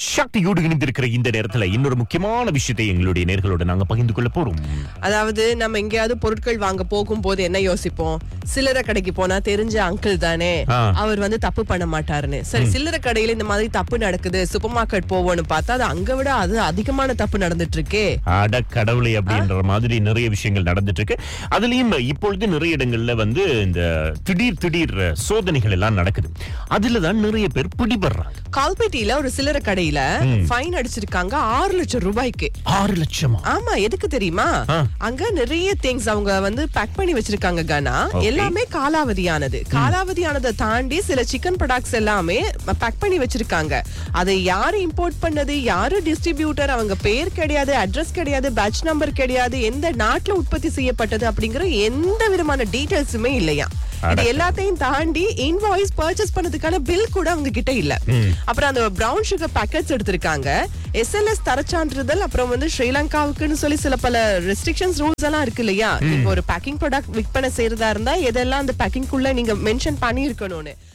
சக்தியோடு இணைந்திருக்கிற இந்த நேரத்துல இன்னொரு முக்கியமான விஷயத்தை எங்களுடைய நேர்களோட நாங்க பகிர்ந்து கொள்ள போறோம் அதாவது நம்ம எங்கேயாவது பொருட்கள் வாங்க போகும்போது என்ன யோசிப்போம் சில்லறை கடைக்கு போனா தெரிஞ்ச அங்கிள் தானே ஆ. அவர் வந்து தப்பு பண்ண மாட்டாருன்னு சரி சில்லறை கடையில இந்த மாதிரி தப்பு நடக்குது சூப்பர் மார்க்கெட் போவோம்னு பார்த்தா அது அங்க விட அது அதிகமான தப்பு நடந்துட்டு இருக்கே அட கடவுளை அப்படின்ற மாதிரி நிறைய விஷயங்கள் நடந்துட்டு இருக்கு அதுலயும் இப்பொழுது நிறைய இடங்கள்ல வந்து இந்த திடீர் திடீர் சோதனைகள் எல்லாம் நடக்குது அதுலதான் நிறைய பேர் பிடிபடுறாங்க கால்பேட்டியில ஒரு சில்லறை கடையில ஃபைன் அடிச்சிருக்காங்க ஆறு லட்சம் ரூபாய்க்கு ஆறு லட்சமா ஆமா எதுக்கு தெரியுமா ஆ. அங்க நிறைய திங்ஸ் அவங்க வந்து பேக் பண்ணி வச்சிருக்காங்க கனா Okay. எல்லாமே காலாவதியானது காலாவதியானதை தாண்டி சில சிக்கன் ப்ராடக்ட்ஸ் எல்லாமே பேக் பண்ணி வச்சிருக்காங்க அதை யாரு இம்போர்ட் பண்ணது யாரு டிஸ்ட்ரிபியூட்டர் அவங்க பேர் கிடையாது அட்ரஸ் கிடையாது பேட்ச் நம்பர் கிடையாது எந்த நாட்டுல உற்பத்தி செய்யப்பட்டது அப்படிங்கிற எந்த விதமான டீடைல்ஸுமே இல்லையா இது எல்லாத்தையும் தாண்டி இன்வாய்ஸ் பர்ச்சேஸ் பண்ணதுக்கான பில் கூட அவங்க கிட்ட இல்ல அப்புறம் அந்த பிரவுன் சுகர் பேக்கெட்ஸ் எடுத்திருக்காங்க எஸ்எல்எஸ் தரச்சான்றிதழ் அப்புறம் வந்து ஸ்ரீலங்காவுக்குன்னு சொல்லி சில பல ரெஸ்ட்ரிக்ஷன்ஸ் ரூல்ஸ் எல்லாம் இருக்கு இல்லையா நீங்க ஒரு பேக்கிங் ப்ராடக்ட் விற்பனை செய்யறதா இருந்தா எதெல்லாம் அந்த பேக்கிங் குள்ள நீங்க மென்ஷன் பண்ணி இருக்கணும்னு